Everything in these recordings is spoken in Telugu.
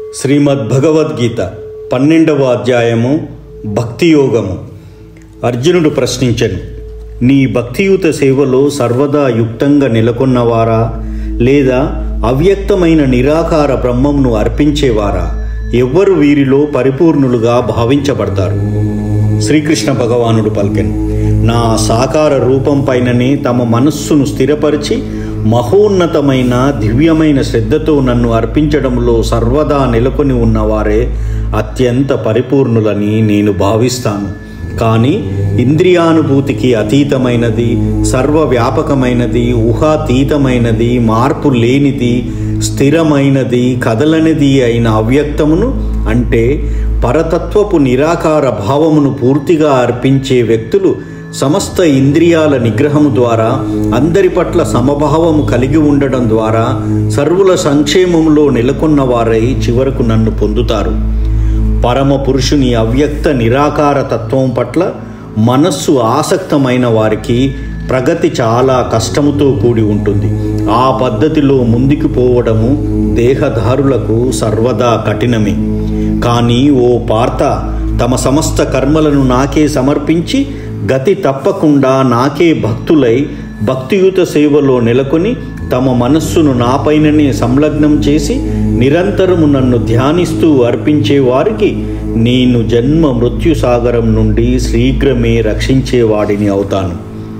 శ్రీమద్ భగవద్గీత పన్నెండవ అధ్యాయము భక్తి యోగము అర్జునుడు ప్రశ్నించెను నీ భక్తియుత సేవలో సర్వదా యుక్తంగా నెలకొన్నవారా లేదా అవ్యక్తమైన నిరాకార బ్రహ్మంను అర్పించేవారా ఎవ్వరు వీరిలో పరిపూర్ణులుగా భావించబడతారు శ్రీకృష్ణ భగవానుడు పలికెను నా సాకార రూపం పైననే తమ మనస్సును స్థిరపరిచి మహోన్నతమైన దివ్యమైన శ్రద్ధతో నన్ను అర్పించడంలో సర్వదా నెలకొని ఉన్నవారే అత్యంత పరిపూర్ణులని నేను భావిస్తాను కానీ ఇంద్రియానుభూతికి అతీతమైనది సర్వవ్యాపకమైనది ఊహాతీతమైనది మార్పు లేనిది స్థిరమైనది కదలనిది అయిన అవ్యక్తమును అంటే పరతత్వపు నిరాకార భావమును పూర్తిగా అర్పించే వ్యక్తులు సమస్త ఇంద్రియాల నిగ్రహము ద్వారా అందరి పట్ల సమభావము కలిగి ఉండడం ద్వారా సర్వుల సంక్షేమంలో నెలకొన్న వారై చివరకు నన్ను పొందుతారు పరమ పురుషుని అవ్యక్త నిరాకార తత్వం పట్ల మనస్సు ఆసక్తమైన వారికి ప్రగతి చాలా కష్టముతో కూడి ఉంటుంది ఆ పద్ధతిలో ముందుకు పోవడము దేహదారులకు సర్వదా కఠినమే కానీ ఓ పార్త తమ సమస్త కర్మలను నాకే సమర్పించి గతి తప్పకుండా నాకే భక్తులై భక్తియుత సేవలో నెలకొని తమ మనస్సును నాపైననే సంలగ్నం చేసి నిరంతరము నన్ను ధ్యానిస్తూ అర్పించే వారికి నేను జన్మ మృత్యు సాగరం నుండి శీఘ్రమే రక్షించేవాడిని అవుతాను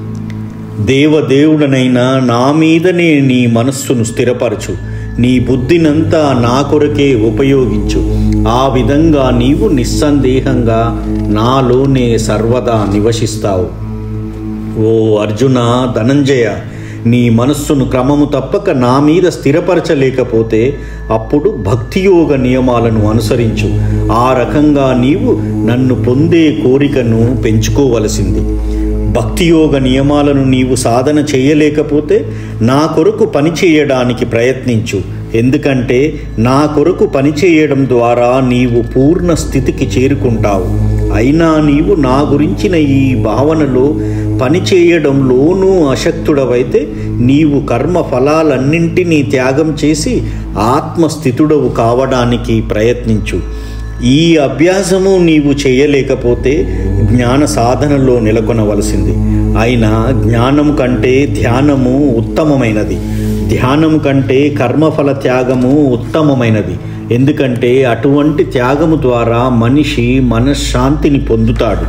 దేవదేవుడనైనా నా మీదనే నీ మనస్సును స్థిరపరచు నీ బుద్ధినంతా నా కొరకే ఉపయోగించు ఆ విధంగా నీవు నిస్సందేహంగా నాలోనే సర్వదా నివసిస్తావు ఓ అర్జున ధనంజయ నీ మనస్సును క్రమము తప్పక నా మీద స్థిరపరచలేకపోతే అప్పుడు భక్తియోగ నియమాలను అనుసరించు ఆ రకంగా నీవు నన్ను పొందే కోరికను పెంచుకోవలసింది భక్తియోగ నియమాలను నీవు సాధన చేయలేకపోతే నా కొరకు పని చేయడానికి ప్రయత్నించు ఎందుకంటే నా కొరకు పని చేయడం ద్వారా నీవు పూర్ణ స్థితికి చేరుకుంటావు అయినా నీవు నా గురించిన ఈ భావనలో పని చేయడంలోనూ అశక్తుడవైతే నీవు కర్మ ఫలాలన్నింటినీ త్యాగం చేసి ఆత్మస్థితుడవు కావడానికి ప్రయత్నించు ఈ అభ్యాసము నీవు చేయలేకపోతే జ్ఞాన సాధనలో నెలకొనవలసింది అయినా జ్ఞానము కంటే ధ్యానము ఉత్తమమైనది ధ్యానము కంటే కర్మఫల త్యాగము ఉత్తమమైనది ఎందుకంటే అటువంటి త్యాగము ద్వారా మనిషి మనశ్శాంతిని పొందుతాడు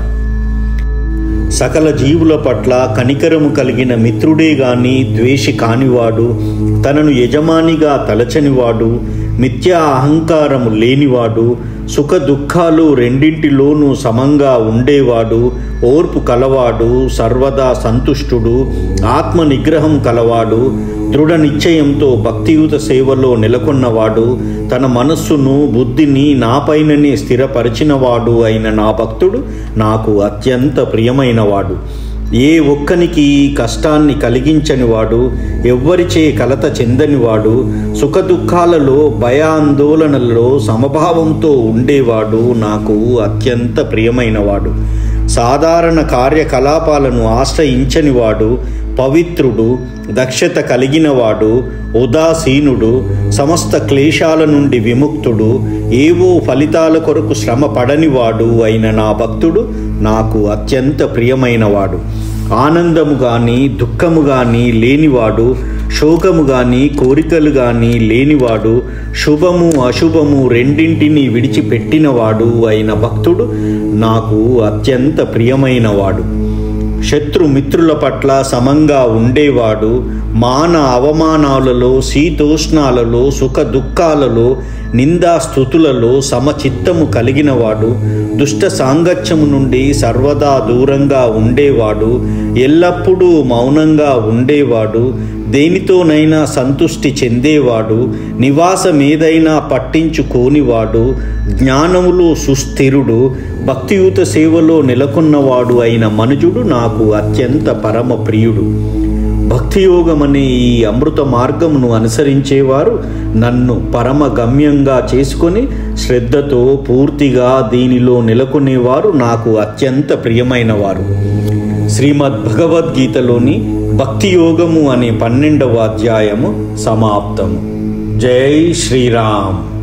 సకల జీవుల పట్ల కనికరము కలిగిన మిత్రుడే గాని ద్వేషి కానివాడు తనను యజమానిగా తలచనివాడు మిథ్యా అహంకారము లేనివాడు సుఖ దుఃఖాలు రెండింటిలోనూ సమంగా ఉండేవాడు ఓర్పు కలవాడు సర్వదా సంతుష్టుడు ఆత్మ నిగ్రహం కలవాడు దృఢ నిశ్చయంతో భక్తియుత సేవలో నెలకొన్నవాడు తన మనస్సును బుద్ధిని నాపైననే స్థిరపరిచినవాడు అయిన నా భక్తుడు నాకు అత్యంత ప్రియమైనవాడు ఏ ఒక్కనికి కష్టాన్ని కలిగించనివాడు ఎవ్వరిచే కలత చెందనివాడు సుఖదుఖాలలో భయాందోళనలలో సమభావంతో ఉండేవాడు నాకు అత్యంత ప్రియమైనవాడు సాధారణ కార్యకలాపాలను ఆశ్రయించనివాడు పవిత్రుడు దక్షత కలిగినవాడు ఉదాసీనుడు సమస్త క్లేశాల నుండి విముక్తుడు ఏవో ఫలితాల కొరకు శ్రమ పడనివాడు అయిన నా భక్తుడు నాకు అత్యంత ప్రియమైనవాడు ఆనందము గాని దుఃఖము గాని లేనివాడు శోకము గాని కోరికలు గాని లేనివాడు శుభము అశుభము రెండింటినీ విడిచిపెట్టినవాడు అయిన భక్తుడు నాకు అత్యంత ప్రియమైనవాడు శత్రుమిత్రుల పట్ల సమంగా ఉండేవాడు మాన అవమానాలలో శీతోష్ణాలలో సుఖ దుఃఖాలలో నిందాస్థుతులలో సమచిత్తము కలిగినవాడు దుష్ట సాంగత్యము నుండి సర్వదా దూరంగా ఉండేవాడు ఎల్లప్పుడూ మౌనంగా ఉండేవాడు దేనితోనైనా సంతుష్టి చెందేవాడు నివాసమేదైనా పట్టించుకోనివాడు జ్ఞానములో సుస్థిరుడు భక్తియుత సేవలో నెలకొన్నవాడు అయిన మనుజుడు నాకు అత్యంత పరమ ప్రియుడు భక్తియోగం అనే ఈ అమృత మార్గమును అనుసరించేవారు నన్ను పరమ గమ్యంగా చేసుకొని శ్రద్ధతో పూర్తిగా దీనిలో నెలకొనేవారు నాకు అత్యంత ప్రియమైనవారు శ్రీమద్ భగవద్గీతలోని భక్తి యోగము అనే పన్నెండవ అధ్యాయము సమాప్తము జై శ్రీరామ్